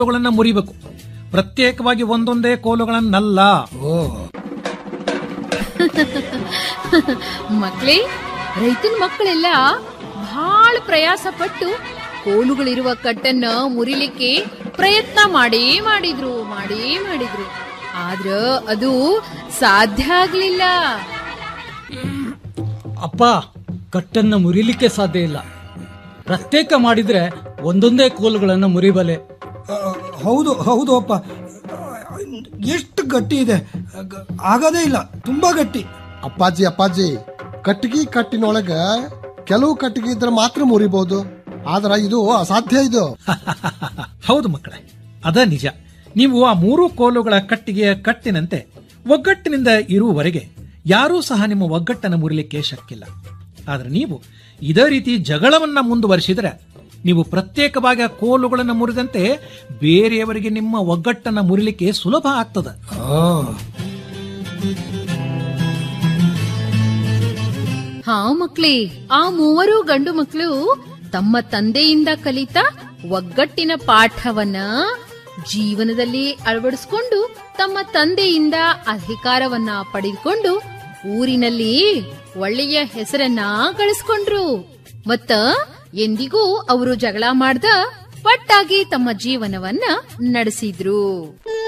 ಕೋಲುಗಳನ್ನ ಮುರಿಬೇಕು ಪ್ರತ್ಯೇಕವಾಗಿ ಒಂದೊಂದೇ ಕೋಲುಗಳನ್ನಲ್ಲ ಓ ಮಕ್ಳೇ ರೈತನ ಮಕ್ಕಳೆಲ್ಲ ಬಹಳ ಪ್ರಯಾಸ ಪಟ್ಟು ಕೋಲುಗಳಿರುವ ಕಟ್ಟನ್ನ ಮುರಿಲಿಕ್ಕೆ ಪ್ರಯತ್ನ ಮಾಡೇ ಮಾಡಿದ್ರು ಮಾಡೇ ಮಾಡಿದ್ರು ಆದ್ರ ಅದು ಸಾಧ್ಯ ಆಗ್ಲಿಲ್ಲ ಅಪ್ಪ ಕಟ್ಟನ್ನ ಮುರಿಲಿಕ್ಕೆ ಸಾಧ್ಯ ಇಲ್ಲ ಪ್ರತ್ಯೇಕ ಮಾಡಿದ್ರೆ ಒಂದೊಂದೇ ಕೋಲುಗಳನ್ನ ಮುರಿಬಲೆ ಆ, ಹೌದು ಹೌದು ಅಪ್ಪ ಎಷ್ಟು ಗಟ್ಟಿ ಇದೆ ಗ- ಆಗದೇ ಇಲ್ಲ ತುಂಬಾ ಗಟ್ಟಿ ಅಪ್ಪಾಜಿ ಅಪ್ಪಾಜಿ ಕಟ್ಟಿಗೆ ಕಟ್ಟಿನೊಳಗ ಕೆಲವು ಕಟ್ಟಿಗೆ ಇದ್ರೆ ಮಾತ್ರ ಮುರಿಬಹುದು ಆದ್ರ ಇದು ಅಸಾಧ್ಯ ಇದು ಹೌದು ಮಕ್ಕಳೇ ಅದ ನಿಜ ನೀವು ಆ ಮೂರು ಕೋಲುಗಳ ಕಟ್ಟಿಗೆಯ ಕಟ್ಟಿನಂತೆ ಒಗ್ಗಟ್ಟಿನಿಂದ ಇರುವವರೆಗೆ ಯಾರೂ ಸಹ ನಿಮ್ಮ ಒಗ್ಗಟ್ಟನ್ನು ಮುರಿಲಿಕ್ಕೆ ಶಕ್ಕಿಲ್ಲ ಆದ್ರೆ ನೀವು ಇದೇ ರೀತಿ ಜಗಳವನ್ನ ಮುಂದುವರಿಸಿದರೆ ನೀವು ಪ್ರತ್ಯೇಕವಾಗಿ ಆ ಕೋಲುಗಳನ್ನು ಮುರಿದಂತೆ ಬೇರೆಯವರಿಗೆ ನಿಮ್ಮ ಒಗ್ಗಟ್ಟನ್ನು ಮುರಿಲಿಕ್ಕೆ ಸುಲಭ ಆಗ್ತದೆ ಓ ಹಾ ಮಕ್ಳೇ ಆ ಮೂವರು ಗಂಡು ಮಕ್ಕಳು ತಮ್ಮ ತಂದೆಯಿಂದ ಕಲಿತ ಒಗ್ಗಟ್ಟಿನ ಪಾಠವನ್ನ ಜೀವನದಲ್ಲಿ ಅಳವಡಿಸಿಕೊಂಡು ತಮ್ಮ ತಂದೆಯಿಂದ ಅಧಿಕಾರವನ್ನ ಪಡೆದುಕೊಂಡು ಊರಿನಲ್ಲಿ ಒಳ್ಳೆಯ ಹೆಸರನ್ನ ಗಳಿಸ್ಕೊಂಡ್ರು ಮತ್ತ ಎಂದಿಗೂ ಅವರು ಜಗಳ ಮಾಡ್ದ ಒಟ್ಟಾಗಿ ತಮ್ಮ ಜೀವನವನ್ನ ನಡೆಸಿದ್ರು